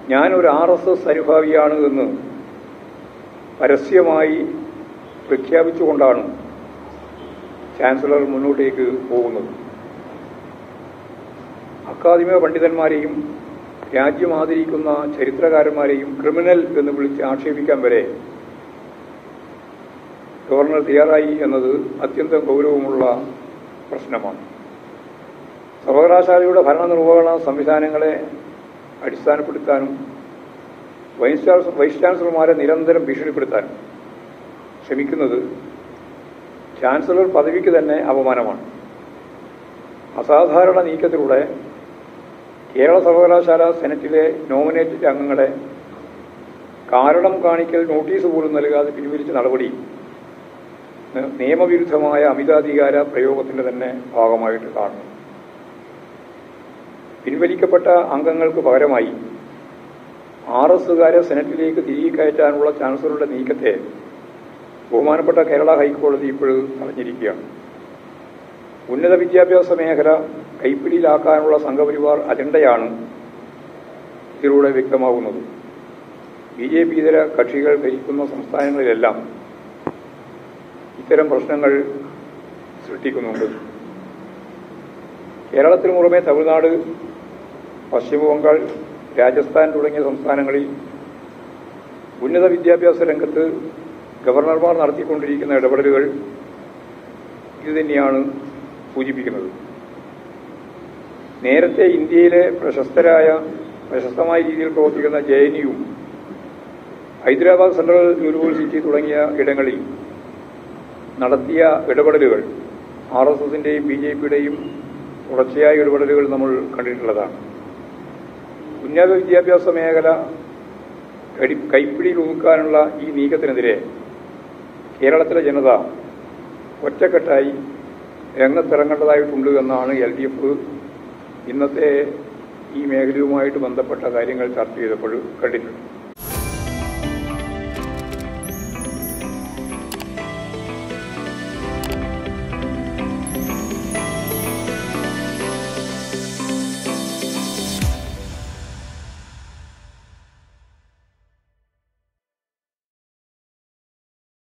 ഞാനൊരു R S S അനുഭാവിയാണ് എന്ന് പരസ്യമായി പ്രഖ്യാപിച്ചുകൊണ്ടാണ് ചാൻസലർ മുന്നോട്ടേക്ക് പോകുന്നത് അക്കാദമിക പണ്ഡിതന്മാരെയും രാജ്യം ആദരിക്കുന്ന ചരിത്രകാരന്മാരെയും ക്രിമിനൽ എന്ന് വിളിച്ച് ആക്ഷേപിക്കാൻ വരെ ഗവർണർ തയ്യാറായി എന്നത് അത്യന്തം ഗൗരവമുള്ള പ്രശ്നമാണ് സർവകലാശാലയുടെ ഭരണനിർവഹണ സംവിധാനങ്ങളെ അടിസ്ഥാനപ്പെടുത്താനും വൈസ് ചാൻസലർ വൈസ് ചാൻസലർമാരെ നിരന്തരം ഭീഷണിപ്പെടുത്താനും ശ്രമിക്കുന്നത് ചാൻസലർ പദവിക്ക് തന്നെ അപമാനമാണ് അസാധാരണ നീക്കത്തിലൂടെ കേരള സർവകലാശാല സെനറ്റിലെ നോമിനേറ്റഡ് അംഗങ്ങളെ കാരണം കാണിക്കൽ നോട്ടീസ് പോലും നൽകാതെ പിൻവലിച്ച നടപടി നിയമവിരുദ്ധമായ അമിതാധികാര പ്രയോഗത്തിന്റെ തന്നെ ഭാഗമായിട്ട് കാണുന്നു പിൻവലിക്കപ്പെട്ട അംഗങ്ങൾക്ക് പകരമായി ആർ എസുകാരെ സെനറ്റിലേക്ക് തിരികെ കയറ്റാനുള്ള ചാൻസലറുടെ നീക്കത്തെ ബഹുമാനപ്പെട്ട കേരള ഹൈക്കോടതി ഇപ്പോഴും തടഞ്ഞിരിക്കുകയാണ് ഉന്നത വിദ്യാഭ്യാസ മേഖല കൈപ്പിടിയിലാക്കാനുള്ള സംഘപരിവാർ അജണ്ടയാണ് ഇതിലൂടെ വ്യക്തമാകുന്നത് ബി ജെ പി ഇതര കക്ഷികൾ ഭരിക്കുന്ന സംസ്ഥാനങ്ങളിലെല്ലാം ഇത്തരം പ്രശ്നങ്ങൾ സൃഷ്ടിക്കുന്നുണ്ട് കേരളത്തിന് പുറമെ തമിഴ്നാട് പശ്ചിമബംഗാൾ രാജസ്ഥാൻ തുടങ്ങിയ സംസ്ഥാനങ്ങളിൽ ഉന്നത വിദ്യാഭ്യാസ രംഗത്ത് ഗവർണർമാർ നടത്തിക്കൊണ്ടിരിക്കുന്ന ഇടപെടലുകൾ ഇതുതന്നെയാണ് സൂചിപ്പിക്കുന്നത് നേരത്തെ ഇന്ത്യയിലെ പ്രശസ്തരായ പ്രശസ്തമായ രീതിയിൽ പ്രവർത്തിക്കുന്ന J N U Hyderabad central university തുടങ്ങിയ ഇടങ്ങളിൽ നടത്തിയ ഇടപെടലുകൾ ആർ എസ് എസിന്റെയും ബി ജെ പിയുടെയും തുടർച്ചയായ ഇടപെടലുകൾ നമ്മൾ കണ്ടിട്ടുള്ളതാണ് ഉന്നത വിദ്യാഭ്യാസ മേഖല കൈപ്പിടിയിൽ ഒതുക്കാനുള്ള ഈ നീക്കത്തിനെതിരെ കേരളത്തിലെ ജനത ഒറ്റക്കെട്ടായി രംഗത്തിറങ്ങേണ്ടതായിട്ടുണ്ട് എന്നാണ് എൽ ഡി എഫ് ഇന്നത്തെ ഈ മേഖലയുമായിട്ട് ബന്ധപ്പെട്ട കാര്യങ്ങൾ ചർച്ച ചെയ്തപ്പോൾ കണ്ടിട്ടുണ്ട്